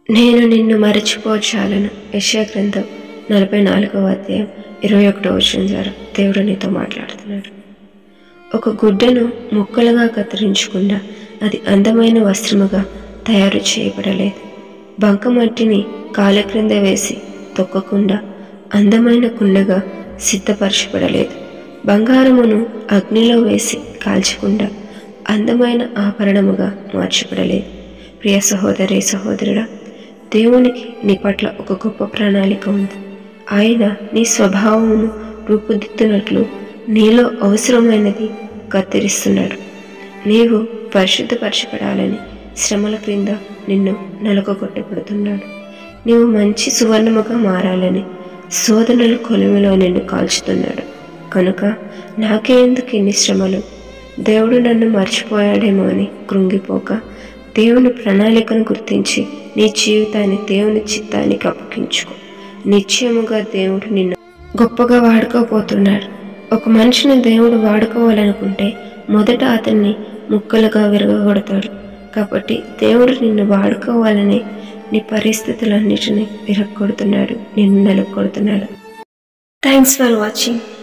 నేను నిన్ను మరచిపోచాలను యశా గ్రంథం నలభై నాలుగవ అధ్యాయం ఇరవై ఒకటో వచ్చిన ద్వారా దేవుడు నీతో మాట్లాడుతున్నాడు ఒక గుడ్డను ముక్కలుగా కత్తిరించకుండా అది అందమైన వస్త్రముగా తయారు చేయబడలేదు బంకమట్టిని కాళ్ళ క్రింద వేసి తొక్కకుండా అందమైన కుండగా సిద్ధపరచబడలేదు బంగారమును అగ్నిలో వేసి కాల్చకుండా అందమైన ఆభరణముగా మార్చబడలేదు ప్రియ సహోదరి సహోదరుడా దేవునికి నీ పట్ల ఒక గొప్ప ప్రణాళిక ఉంది ఆయన నీ స్వభావమును రూపుదిద్దునట్లు నీలో అవసరమైనది కత్తిరిస్తున్నాడు నీవు పరిశుద్ధపరచబడాలని శ్రమల క్రింద నిన్ను నలగొట్టబడుతున్నాడు నీవు మంచి సువర్ణముగా మారాలని శోధనల కొలిమిలో నిన్ను కాల్చుతున్నాడు కనుక నాకే ఎందుకు ఇన్ని శ్రమలు దేవుడు నన్ను మర్చిపోయాడేమో అని కృంగిపోక దేవుని ప్రణాళికను గుర్తించి నీ జీవితాన్ని దేవుని చిత్తానికి అప్పగించుకో నిశ్చయముగా దేవుడు నిన్ను గొప్పగా వాడుకోబోతున్నాడు ఒక మనిషిని దేవుడు వాడుకోవాలనుకుంటే మొదట అతన్ని ముక్కలుగా విరగొడతాడు కాబట్టి దేవుడు నిన్ను వాడుకోవాలని నీ పరిస్థితులన్నిటినీ విరగొడుతున్నాడు నిన్ను నెలకొడుతున్నాడు థ్యాంక్స్ ఫర్ వాచింగ్